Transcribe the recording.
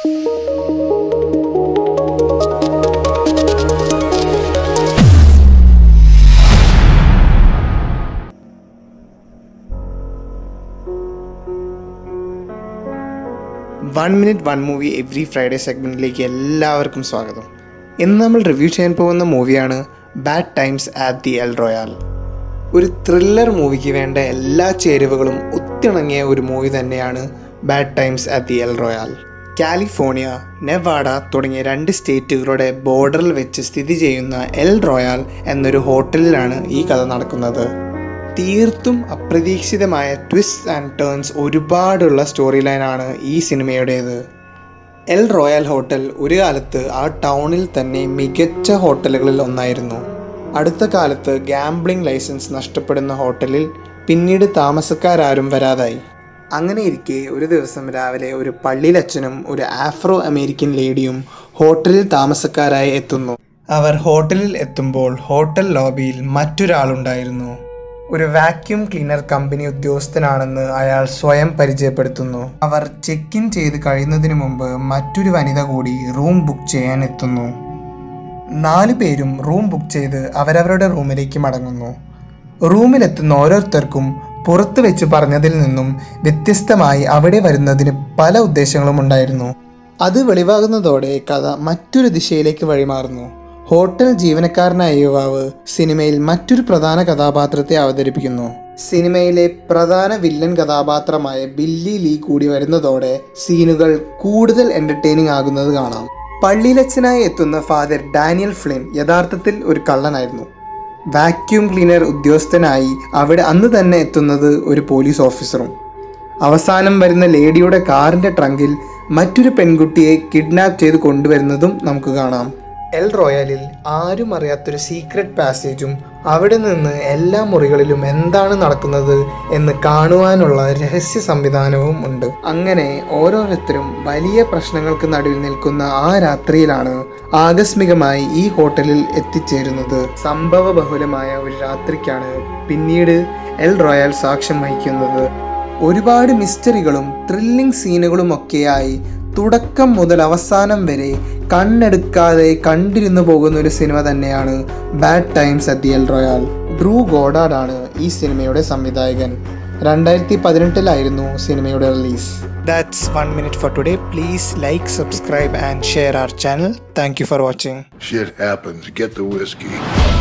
One minute one movie every Friday സെഗ്മെൻറ്റിലേക്ക് എല്ലാവർക്കും സ്വാഗതം ഇന്ന് നമ്മൾ റിവ്യൂ ചെയ്യാൻ പോകുന്ന മൂവിയാണ് bad times at the El Royale ഒരു ത്രില്ലർ മൂവിക്ക് വേണ്ട എല്ലാ ചേരുവകളും ഒത്തിണങ്ങിയ ഒരു മൂവി തന്നെയാണ് bad times at the El Royale California Nevada തുടങ്ങിയ രണ്ട് സ്റ്റേറ്റുകളുടെ ബോർഡറിൽ വെച്ച് സ്ഥിതി ചെയ്യുന്ന എൽ റോയാൽ എന്നൊരു ഹോട്ടലിലാണ് ഈ കഥ നടക്കുന്നത് തീർത്തും അപ്രതീക്ഷിതമായ ട്വിസ്റ്റ് ആൻഡ് ടേൺസ് ഒരുപാടുള്ള സ്റ്റോറി ലൈനാണ് ഈ സിനിമയുടേത് എൽ റോയൽ ഹോട്ടൽ ഒരു കാലത്ത് ആ ടൗണിൽ തന്നെ മികച്ച ഹോട്ടലുകളിൽ ഒന്നായിരുന്നു അടുത്ത കാലത്ത് ഗാംബ്ലിംഗ് ലൈസൻസ് നഷ്ടപ്പെടുന്ന ഹോട്ടലിൽ പിന്നീട് താമസക്കാരും വരാതായി അങ്ങനെ ഇരിക്കെ ഒരു ദിവസം രാവിലെ ഒരു പള്ളിയിലച്ഛനും ഒരു ആഫ്രോ അമേരിക്കൻ ലേഡിയും ഹോട്ടലിൽ താമസക്കാരായി എത്തുന്നു അവർ ഹോട്ടലിൽ എത്തുമ്പോൾ ഹോട്ടൽ ലോബിയിൽ മറ്റൊരാളുണ്ടായിരുന്നു ഒരു വാക്യൂം ക്ലീനർ കമ്പനി ഉദ്യോഗസ്ഥനാണെന്ന് അയാൾ സ്വയം പരിചയപ്പെടുത്തുന്നു അവർ ചെക്ക് ഇൻ ചെയ്ത് കഴിയുന്നതിന് മുമ്പ് മറ്റൊരു വനിത കൂടി റൂം ബുക്ക് ചെയ്യാൻ എത്തുന്നു നാലു പേരും റൂം ബുക്ക് ചെയ്ത് അവരവരുടെ റൂമിലേക്ക് മടങ്ങുന്നു റൂമിലെത്തുന്ന ഓരോരുത്തർക്കും പുറത്ത് വെച്ച് പറഞ്ഞതിൽ നിന്നും വ്യത്യസ്തമായി അവിടെ വരുന്നതിന് പല ഉദ്ദേശങ്ങളും ഉണ്ടായിരുന്നു അത് വെളിവാകുന്നതോടെ കഥ മറ്റൊരു ദിശയിലേക്ക് വഴിമാറുന്നു ഹോട്ടൽ ജീവനക്കാരനായ യുവാവ് സിനിമയിൽ മറ്റൊരു പ്രധാന കഥാപാത്രത്തെ അവതരിപ്പിക്കുന്നു സിനിമയിലെ പ്രധാന വില്ലൻ കഥാപാത്രമായ ബില്ലി ലീ കൂടി വരുന്നതോടെ സീനുകൾ കൂടുതൽ എന്റർടൈനിങ് ആകുന്നത് കാണാം പള്ളിയിലച്ഛനായി എത്തുന്ന ഫാദർ ഡാനിയൽ ഫ്ലിൻ യഥാർത്ഥത്തിൽ ഒരു കള്ളനായിരുന്നു വാക്യൂം ക്ലീനർ ഉദ്യോഗസ്ഥനായി അവിടെ അന്ന് തന്നെ എത്തുന്നത് ഒരു പോലീസ് ഓഫീസറും അവസാനം വരുന്ന ലേഡിയുടെ കാറിൻ്റെ ട്രങ്കിൽ മറ്റൊരു പെൺകുട്ടിയെ കിഡ്നാപ്പ് ചെയ്ത് കൊണ്ടുവരുന്നതും നമുക്ക് കാണാം എൽ റോയലിൽ ആരും അറിയാത്തൊരു സീക്രട്ട് പാസേജും അവിടെ നിന്ന് എല്ലാ മുറികളിലും എന്താണ് നടക്കുന്നത് എന്ന് കാണുവാനുള്ള രഹസ്യ സംവിധാനവും ഉണ്ട് അങ്ങനെ ഓരോരുത്തരും വലിയ പ്രശ്നങ്ങൾക്ക് നടുവിൽ നിൽക്കുന്ന ആ രാത്രിയിലാണ് ആകസ്മികമായി ഈ ഹോട്ടലിൽ എത്തിച്ചേരുന്നത് സംഭവ ബഹുലമായ ഒരു രാത്രിക്കാണ് പിന്നീട് എൽ റോയൽ സാക്ഷ്യം വഹിക്കുന്നത് ഒരുപാട് മിസ്റ്ററികളും ത്രില്ലിംഗ് സീനുകളും ഒക്കെയായി തുടക്കം മുതൽ അവസാനം വരെ കണ്ണെടുക്കാതെ കണ്ടിരുന്നു പോകുന്ന ഒരു സിനിമ തന്നെയാണ് bad times at the El Royale Drew Goddard ആണ് ഈ സിനിമയുടെ സംവിധായകൻ രണ്ടായിരത്തി പതിനെട്ടിലായിരുന്നു സിനിമയുടെ release that's one minute for today please like subscribe and share our channel thank you for watching Shit happens. Get the whiskey.